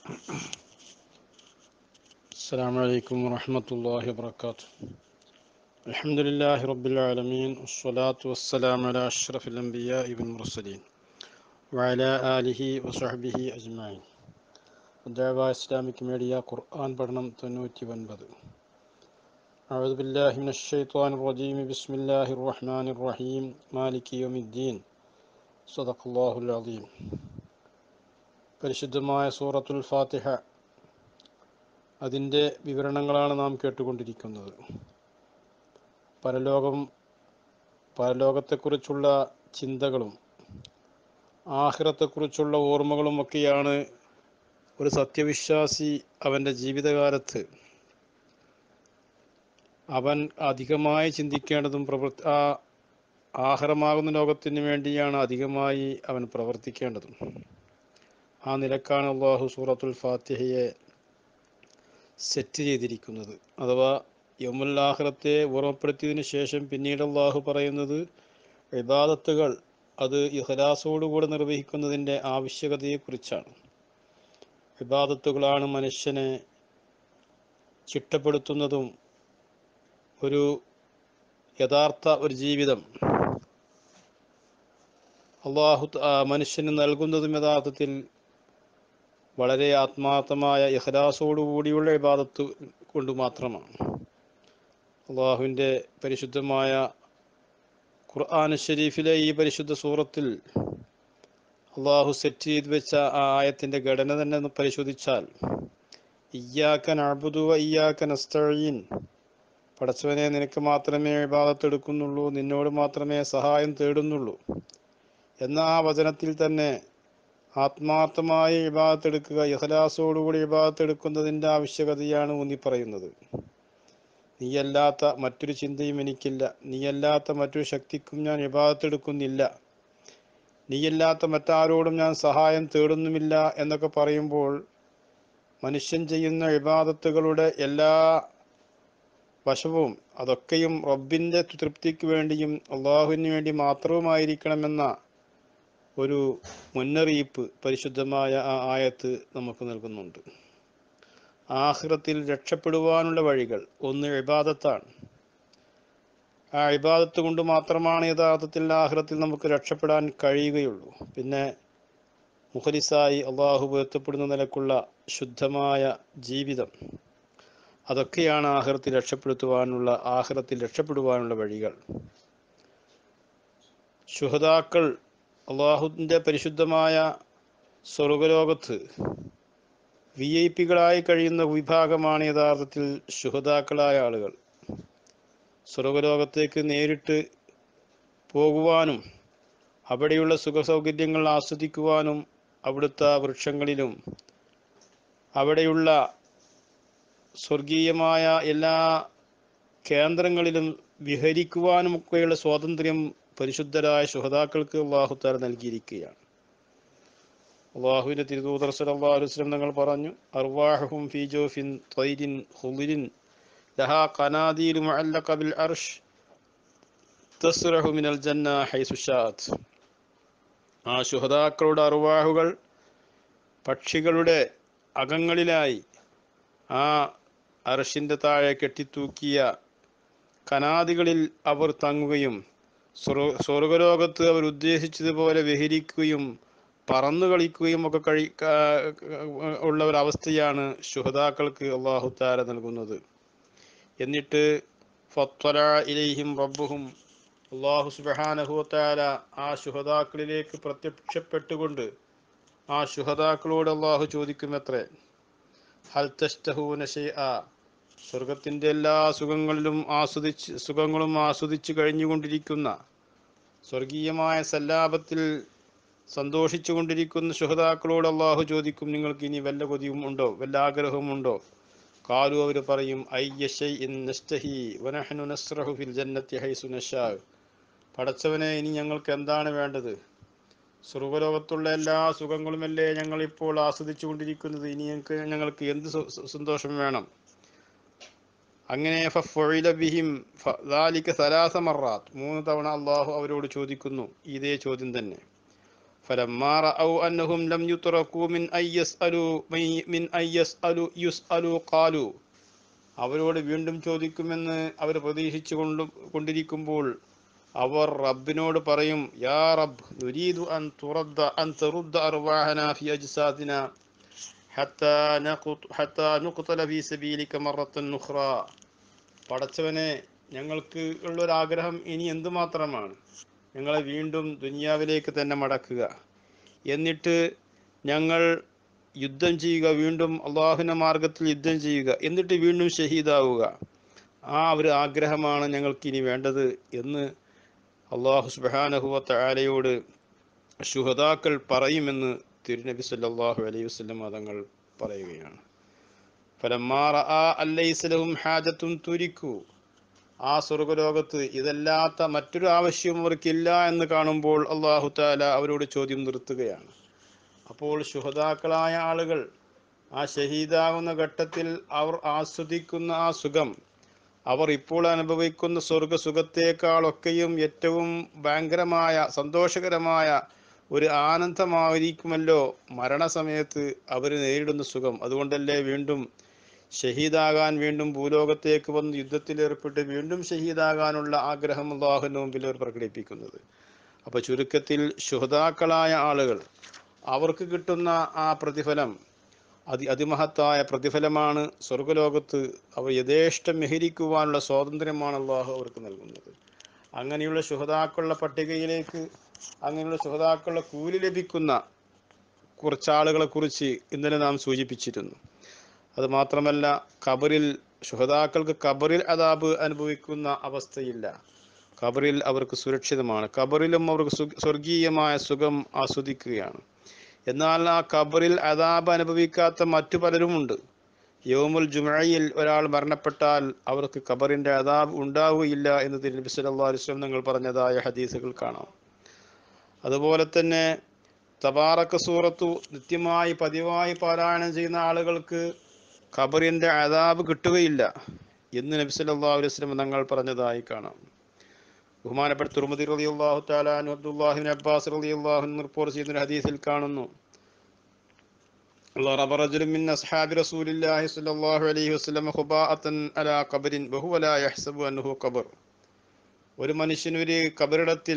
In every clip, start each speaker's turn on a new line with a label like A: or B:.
A: السلام عليكم ورحمة الله وبركاته الحمد لله رب العالمين والصلاة والسلام على أشرف الأنبياء والمرسلين وعلى آله وصحبه أجمعين الدعوة إسلامك ميديا قرآن برنم تنوتي ونبذ أعوذ بالله من الشيطان الرجيم بسم الله الرحمن الرحيم مالك يوم الدين صدق الله العظيم പരിശുദ്ധമായ സൂറത്തുൽ ഫാത്തിഹ അതിൻ്റെ വിവരണങ്ങളാണ് നാം കേട്ടുകൊണ്ടിരിക്കുന്നത് പരലോകം പരലോകത്തെക്കുറിച്ചുള്ള ചിന്തകളും ആഹ്റത്തെക്കുറിച്ചുള്ള ഓർമ്മകളും ഒക്കെയാണ് ഒരു സത്യവിശ്വാസി അവൻ്റെ ജീവിതകാലത്ത് അവൻ അധികമായി ചിന്തിക്കേണ്ടതും പ്രവൃത്തി ആ ആഹാരമാകുന്ന ലോകത്തിന് വേണ്ടിയാണ് അധികമായി അവൻ പ്രവർത്തിക്കേണ്ടതും ആ നിലക്കാണ് അള്ളാഹു സൂറത്തുൽ ഫാത്തിഹയെ സെറ്റ് ചെയ്തിരിക്കുന്നത് അഥവാ യമുല്ലാഹ്റത്തെ ഓർമ്മപ്പെടുത്തിയതിനു ശേഷം പിന്നീട് അള്ളാഹു പറയുന്നത് ഇബാദത്തുകൾ അത് ഇഹ്ലാസോടുകൂടെ നിർവഹിക്കുന്നതിൻ്റെ ആവശ്യകതയെക്കുറിച്ചാണ് ഇബാദത്തുകളാണ് മനുഷ്യനെ ചിട്ടപ്പെടുത്തുന്നതും ഒരു യഥാർത്ഥ ഒരു ജീവിതം അള്ളാഹു മനുഷ്യന് നൽകുന്നതും യഥാർത്ഥത്തിൽ വളരെ ആത്മാർത്ഥമായ ഇഹ്ലാസോടുകൂടിയുള്ള ഇബാദത്ത് കൊണ്ട് മാത്രമാണ് അള്ളാഹുവിൻ്റെ പരിശുദ്ധമായ ഖുർആൻ ഷരീഫിലെ ഈ പരിശുദ്ധ സൂറത്തിൽ അള്ളാഹു സെറ്റ് ചെയ്ത് വെച്ച ആ ആയത്തിൻ്റെ ഘടന തന്നെ ഒന്ന് പരിശോധിച്ചാൽ ഇയ്യാക്കൻ അബുദുവ ഇയ്യാക്കൻ അസ്തഴീൻ പടച്ചവനെ നിനക്ക് മാത്രമേ ഇബാദത്ത് എടുക്കുന്നുള്ളൂ നിന്നോട് മാത്രമേ സഹായം തേടുന്നുള്ളൂ എന്ന ആ വചനത്തിൽ തന്നെ ആത്മാർത്ഥമായി ഇബാദത്തെടുക്കുക ഇഹലാസോടുകൂടി ഇബാദത്തെടുക്കുന്നതിൻ്റെ ആവശ്യകതയാണ് ഊന്നി പറയുന്നത് നീയല്ലാത്ത മറ്റൊരു ചിന്തയും എനിക്കില്ല നീയല്ലാത്ത മറ്റൊരു ശക്തിക്കും ഞാൻ ഇബാദത്തെടുക്കുന്നില്ല നീയല്ലാത്ത മറ്റാരോടും ഞാൻ സഹായം തേടുന്നുമില്ല എന്നൊക്കെ പറയുമ്പോൾ മനുഷ്യൻ ചെയ്യുന്ന ഇബാദത്തുകളുടെ എല്ലാ വശവും അതൊക്കെയും റബ്ബിൻ്റെ തൃപ്തിക്ക് വേണ്ടിയും അള്ളാഹുവിന് വേണ്ടി മാത്രവുമായിരിക്കണമെന്ന ഒരു മുന്നറിയിപ്പ് പരിശുദ്ധമായ ആ ആയത്ത് നമുക്ക് നൽകുന്നുണ്ട് ആഹ്റത്തിൽ രക്ഷപ്പെടുവാനുള്ള വഴികൾ ഒന്ന് ഇബാദത്താണ് ആ ഇബാദത്ത് കൊണ്ട് മാത്രമാണ് യഥാർത്ഥത്തിൽ ആഹ്റത്തിൽ നമുക്ക് രക്ഷപ്പെടാൻ കഴിയുകയുള്ളൂ പിന്നെ മുഖലിസായി അള്ളാഹു പൊരുത്തപ്പെടുന്ന നിലക്കുള്ള ശുദ്ധമായ ജീവിതം അതൊക്കെയാണ് ആഹ്റത്തിൽ രക്ഷപ്പെടുത്തുവാനുള്ള ആഹ്റത്തിൽ രക്ഷപ്പെടുവാനുള്ള വഴികൾ ശുഹതാക്കൾ അള്ളാഹുവിൻ്റെ പരിശുദ്ധമായ സ്വർഗലോകത്ത് വി ഐ പികളായി കഴിയുന്ന വിഭാഗമാണ് യഥാർത്ഥത്തിൽ ശുഹതാക്കളായ ആളുകൾ സ്വർഗലോകത്തേക്ക് നേരിട്ട് പോകുവാനും അവിടെയുള്ള സുഖസൗകര്യങ്ങൾ ആസ്വദിക്കുവാനും അവിടുത്തെ വൃക്ഷങ്ങളിലും അവിടെയുള്ള സ്വർഗീയമായ എല്ലാ കേന്ദ്രങ്ങളിലും വിഹരിക്കുവാനുമൊക്കെയുള്ള സ്വാതന്ത്ര്യം പരിശുദ്ധരായ ശുഹതാക്കൾക്ക് അള്ളാഹുത്താര നൽകിയിരിക്കുകയാണ് അള്ളാഹുവിൻ്റെ തിരുദൂതർ സല്ലല്ലാഹു അലൈഹി വസല്ലം തങ്ങൾ പറഞ്ഞു അർവാഹും ഫീ ജോഫിൻ ത്വയ്രിൻ ഹുലിൻ ലഹാ ഖനാദീലു മുഅല്ലഖ ബിൽ അർഷ് തസ്റഹു മിനൽ ജന്ന ഹൈസു ഷാത് ആ ശുഹതാക്കളുടെ അർവാഹുകൾ പക്ഷികളുടെ അകങ്ങളിലായി ആ അർഷിൻ്റെ താഴെ കെട്ടിത്തൂക്കിയ കനാദികളിൽ അവർ തങ്ങുകയും സ്വർഗലോകത്ത് അവർ ഉദ്ദേശിച്ചതുപോലെ വിഹരിക്കുകയും പറന്നു കളിക്കുകയും ഒക്കെ കഴി ഉള്ള ഒരവസ്ഥയാണ് ശുഹതാക്കൾക്ക് അള്ളാഹുത്താര നൽകുന്നത് എന്നിട്ട് ഫത്വല ഇലൈഹിം റബ്ബുഹും അള്ളാഹു സുബഹാനഹുത്താര ആ ശുഹതാക്കളിലേക്ക് പ്രത്യക്ഷപ്പെട്ടുകൊണ്ട് ആ ശുഹതാക്കളോട് അള്ളാഹു ചോദിക്കുമത്രേ ഹൽ തസ്തഹൂന ഷെയ്അ സ്വർഗത്തിൻ്റെ എല്ലാ സുഖങ്ങളിലും ആസ്വദിച്ച് സുഖങ്ങളും ആസ്വദിച്ച് കഴിഞ്ഞുകൊണ്ടിരിക്കുന്ന സ്വർഗീയമായ സല്ലാപത്തിൽ സന്തോഷിച്ചു കൊണ്ടിരിക്കുന്ന ശുഹതാക്കളോട് അള്ളാഹു ചോദിക്കും നിങ്ങൾക്ക് ഇനി വല്ല കൊതിയും ഉണ്ടോ വല്ല ആഗ്രഹവും ഉണ്ടോ കാലു അവർ പറയും പടച്ചവനെ ഇനി ഞങ്ങൾക്ക് എന്താണ് വേണ്ടത് സ്വർഗലോകത്തുള്ള എല്ലാ സുഖങ്ങളുമല്ലേ ഞങ്ങൾ ഇപ്പോൾ ആസ്വദിച്ചു കൊണ്ടിരിക്കുന്നത് ഇനി ഞങ്ങൾക്ക് ഞങ്ങൾക്ക് എന്ത് സന്തോഷം വേണം അങ്ങനെ ബിഹിം സലാസ മറാത്ത് മൂന്ന് തവണ അള്ളാഹു അവരോട് ചോദിക്കുന്നു ഇതേ ചോദ്യം തന്നെ فلما رأوا أنهم لم يتركوا من أن يسألوا من أن يسألوا يسألوا قالوا അവരോട് വീണ്ടും ചോദിക്കുമെന്ന് അവർ പ്രതീക്ഷിച്ചു കൊണ്ട് കൊണ്ടിരിക്കുമ്പോൾ അവർ റബ്ബിനോട് പറയും യാ റബ്ബ് നുരീദു അൻ തുറദ്ദ അൻ തറുദ്ദ അർവാഹന ഫി അജ്സാദിന ഹത്താ നഖുത് ഹത്താ നുഖ്തല ഫീ സബീലിക മറത്തൻ നുഖ്റ പടച്ചവനെ ഞങ്ങൾക്ക് ഉള്ളൊരാഗ്രഹം ഇനി എന്തുമാത്രമാണ് ഞങ്ങളെ വീണ്ടും ദുനിയാവിലേക്ക് തന്നെ മടക്കുക എന്നിട്ട് ഞങ്ങൾ യുദ്ധം ചെയ്യുക വീണ്ടും അള്ളാഹുവിൻ്റെ മാർഗത്തിൽ യുദ്ധം ചെയ്യുക എന്നിട്ട് വീണ്ടും ഷഹീദാവുക ആ ഒരു ആഗ്രഹമാണ് ഞങ്ങൾക്ക് ഇനി വേണ്ടത് എന്ന് അള്ളാഹു സുബാനഹുവത്ത ആലയോട് ശുഹതാക്കൾ പറയുമെന്ന് തിരുനബി സല്ലല്ലാഹു അലൈഹി വസല്ലം തങ്ങൾ പറയുകയാണ് ഫലമാറ ആ അല്ലൈസലഹും ഹാജത്തും തുരിക്കു ആ സ്വർഗലോകത്ത് ഇതല്ലാത്ത മറ്റൊരു ആവശ്യവും അവർക്കില്ല എന്ന് കാണുമ്പോൾ അള്ളാഹു താല അവരോട് ചോദ്യം നിർത്തുകയാണ് അപ്പോൾ ശുഹതാക്കളായ ആളുകൾ ആ ഷഹീദാകുന്ന ഘട്ടത്തിൽ അവർ ആസ്വദിക്കുന്ന ആ സുഖം അവർ ഇപ്പോൾ അനുഭവിക്കുന്ന സ്വർഗസുഖത്തേക്കാളൊക്കെയും ഏറ്റവും ഭയങ്കരമായ സന്തോഷകരമായ ഒരു ആനന്ദമായിരിക്കുമല്ലോ മരണസമയത്ത് അവർ നേരിടുന്ന സുഖം അതുകൊണ്ടല്ലേ വീണ്ടും ഷഹീദാകാൻ വീണ്ടും ഭൂലോകത്തേക്ക് വന്ന് യുദ്ധത്തിലേർപ്പെട്ട് വീണ്ടും ഷഹീദാകാനുള്ള ആഗ്രഹം അള്ളാഹുവിൻ്റെ മുമ്പിൽ അവർ പ്രകടിപ്പിക്കുന്നത് അപ്പോൾ ചുരുക്കത്തിൽ ശുഹതാക്കളായ ആളുകൾ അവർക്ക് കിട്ടുന്ന ആ പ്രതിഫലം അതി അതിമഹത്തായ പ്രതിഫലമാണ് സ്വർഗലോകത്ത് അവർ യഥേഷ്ടം മെഹരിക്കുവാനുള്ള സ്വാതന്ത്ര്യമാണ് അള്ളാഹു അവർക്ക് നൽകുന്നത് അങ്ങനെയുള്ള ശുഹതാക്കളുടെ പട്ടികയിലേക്ക് അങ്ങനെയുള്ള ശുഹതാക്കളുടെ കൂലി ലഭിക്കുന്ന കുറച്ചാളുകളെ കുറിച്ച് ഇന്നലെ നാം സൂചിപ്പിച്ചിരുന്നു അത് മാത്രമല്ല ഖബറിൽ ശുഹതാക്കൾക്ക് ഖബറിൽ അതാബ് അനുഭവിക്കുന്ന അവസ്ഥയില്ല ഖബറിൽ അവർക്ക് സുരക്ഷിതമാണ് ഖബറിലും അവർക്ക് സു സ്വർഗീയമായ സുഖം ആസ്വദിക്കുകയാണ് എന്നാൽ ആ ഖബറിൽ അതാബ് അനുഭവിക്കാത്ത മറ്റു പലരുമുണ്ട് യോമുൽ ജുമയിൽ ഒരാൾ മരണപ്പെട്ടാൽ അവർക്ക് ഖബറിന്റെ അതാബ് ഉണ്ടാവുകയില്ല എന്ന് തിരുനബി സല്ലല്ലാഹു അലൈഹി വസല്ലം നിങ്ങൾ പറഞ്ഞതായ ഹദീസുകൾ കാണാം അതുപോലെ തന്നെ തബാറക്ക സൂറത്തു നിത്യമായി പതിവായി പാരായണം ചെയ്യുന്ന ആളുകൾക്ക് ഖബറിന്റെ അതാബ് കിട്ടുകയില്ല എന്ന് നബി സല്ലല്ലാഹു അലൈഹി വസല്ലം തങ്ങൾ പറഞ്ഞതായി കാണാം ബഹുമാനപ്പെട്ട തുർമതി റളിയല്ലാഹു തആല അൻഹു അബ്ദുല്ലാഹിബ്ൻ അബ്ബാസ് റളിയല്ലാഹു അൻഹു റിപ്പോർട്ട് ചെയ്യുന്ന ഒരു ഹദീസിൽ കാണുന്നു ضرب رجل من أصحاب رسول الله صلى الله عليه وسلم خباءة على قبر وهو لا يحسب أنه قبر ഒരു മനുഷ്യൻ ഒരു കബറിടത്തിൽ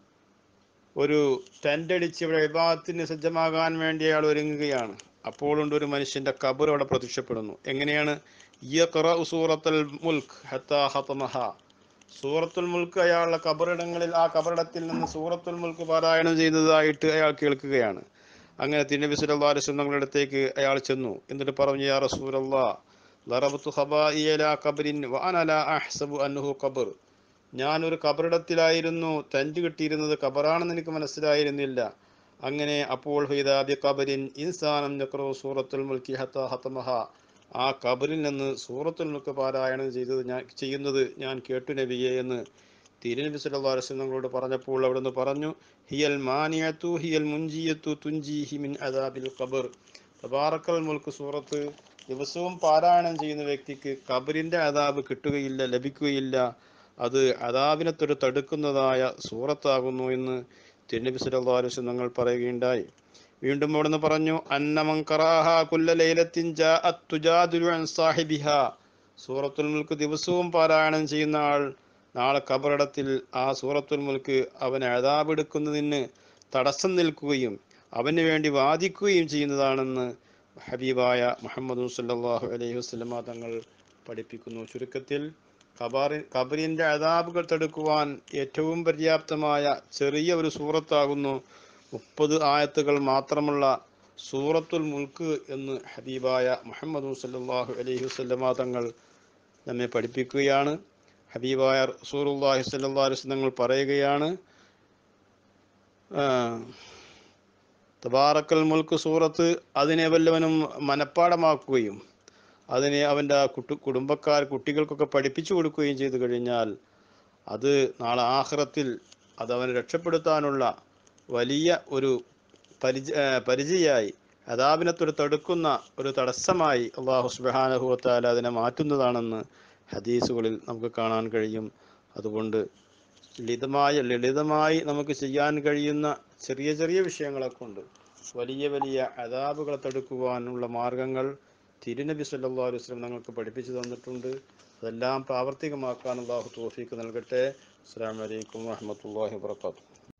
A: ഒരു ടെൻ്റ് അടിച്ച് ഇവിടെ വിഭാഗത്തിന് സജ്ജമാകാൻ വേണ്ടി അയാൾ ഒരുങ്ങുകയാണ് അപ്പോഴുണ്ട് ഒരു മനുഷ്യന്റെ കബർ അവിടെ പ്രത്യക്ഷപ്പെടുന്നു എങ്ങനെയാണ് യഖറഉ സൂറത്തുൽ മുൽക്ക് ഹത്താ ഖതമഹ സൂറത്തുൽ മുൽക്ക് അയാളുടെ കബറിടങ്ങളിൽ ആ കബറിടത്തിൽ നിന്ന് സൂറത്തുൽ മുൽക്ക് പാരായണം ചെയ്യുന്നതായിട്ട് അയാൾ കേൾക്കുകയാണ് അങ്ങനെ തിരുനബി സല്ലല്ലാഹു അലൈഹി വസല്ലം തങ്ങളുടെ അടുത്തേക്ക് അയാൾ ചെന്നു എന്നിട്ട് പറഞ്ഞു യാ റസൂലല്ലാ ലറബത്തു ഖബാഇയ ലാ ഖബറിൻ വഅന ലാ അഹ്സബു അന്നഹു ഖബർ ഞാൻ ഒരു കബറിടത്തിലായിരുന്നു തഞ്ച് കിട്ടിയിരുന്നത് കബറാണെന്ന് എനിക്ക് മനസ്സിലായിരുന്നില്ല അങ്ങനെ അപ്പോൾ ഫൈദാബി കബരിൻ ഇൻസാനം നക്രോ സൂറത്തുൽ മുൽക്കി ഹത്ത ഹത്തമഹ ആ കബറിൽ നിന്ന് സൂറത്തുൽ മുൽക്ക് പാരായണം ചെയ്തത് ഞാൻ ചെയ്യുന്നത് ഞാൻ കേട്ടു നബിയെ എന്ന് തിരുനബി സല്ലല്ലാഹു അലൈഹി വസല്ലം ഞങ്ങളോട് പറഞ്ഞപ്പോൾ അവിടുന്ന് പറഞ്ഞു ഹിയൽ മാനിയത്തു ഹിയൽ മുൻജിയത്തു തുൻജീഹി മിൻ അദാബിൽ ഖബർ തബാറക്കൽ മുൽക്ക് സൂറത്ത് ദിവസവും പാരായണം ചെയ്യുന്ന വ്യക്തിക്ക് ഖബറിന്റെ അതാബ് കിട്ടുകയില്ല ലഭിക്കുകയില്ല അത് അതാബിനെ തൊട്ട് തടുക്കുന്നതായ സൂറത്താകുന്നു എന്ന് തിരുനബി സല്ലല്ലാഹു അലൈഹി വസല്ലം ഞങ്ങൾ പറയുകയുണ്ടായി വീണ്ടും അവിടുന്ന് പറഞ്ഞു അന്നമൻ ഖറാഹ കുല്ല ലൈലത്തിൻ ജാഅത് തുജാദിലു അൻ സാഹിബിഹ സൂറത്തുൽ മുൽക്ക് ദിവസവും പാരായണം ചെയ്യുന്ന ആൾ നാളെ കബറിടത്തിൽ ആ സൂറത്തുൽ മുൽക്ക് അവൻ അതാബെടുക്കുന്നതിന് തടസ്സം നിൽക്കുകയും അവന് വേണ്ടി വാദിക്കുകയും ചെയ്യുന്നതാണെന്ന് ഹബീബായ മുഹമ്മദ് സല്ലല്ലാഹു അലൈഹി വസല്ലമ തങ്ങൾ പഠിപ്പിക്കുന്നു ചുരുക്കത്തിൽ ഖബറി ഖബറിൻ്റെ അതാബുകൾ തടുക്കുവാൻ ഏറ്റവും പര്യാപ്തമായ ചെറിയ ഒരു സൂറത്താകുന്നു മുപ്പത് ആയത്തുകൾ മാത്രമുള്ള സൂറത്തുൽ മുൽക്ക് എന്ന് ഹബീബായ മുഹമ്മദ് സല്ലല്ലാഹു അലൈഹി വസല്ലമ തങ്ങൾ നമ്മെ പഠിപ്പിക്കുകയാണ് ഹബീബായ റസൂലുള്ളാഹി സ്വല്ലല്ലാഹു അലൈഹി വസല്ലം തങ്ങൾ പറയുകയാണ് ആ, തബാറക്കൽ മുൽക്ക് സൂറത്ത് അതിനെ വല്ലവനും മനഃപ്പാടമാക്കുകയും അതിനെ അവൻ്റെ കുട്ടു കുടുംബക്കാർ കുട്ടികൾക്കൊക്കെ പഠിപ്പിച്ചു കൊടുക്കുകയും ചെയ്തു കഴിഞ്ഞാൽ അത് നാളെ ആഹ്റത്തിൽ അത് അവനെ രക്ഷപ്പെടുത്താനുള്ള വലിയ ഒരു പരിച ആ, പരിചയായി അതാബിനത്തൊരു തടുക്കുന്ന ഒരു തടസ്സമായി അള്ളാഹു സുബാനഹുവത്താല അതിനെ മാറ്റുന്നതാണെന്ന് ഹദീസുകളിൽ നമുക്ക് കാണാൻ കഴിയും അതുകൊണ്ട് ലളിതമായ ലളിതമായി നമുക്ക് ചെയ്യാൻ കഴിയുന്ന ചെറിയ ചെറിയ വിഷയങ്ങളെ കൊണ്ട് വലിയ വലിയ അതാബുകളെ തടുക്കുവാനുള്ള മാർഗങ്ങൾ തിരുനബി സല്ലല്ലാഹു അലൈഹി വസല്ലം ഞങ്ങൾക്ക് പഠിപ്പിച്ചു തന്നിട്ടുണ്ട് അതെല്ലാം പ്രാവർത്തികമാക്കാൻ അള്ളാഹു തോഫീക്ക് നൽകട്ടെ അസ്സലാമു അലൈക്കും വറഹ്മത്തുള്ളാഹി വബറകാതുഹു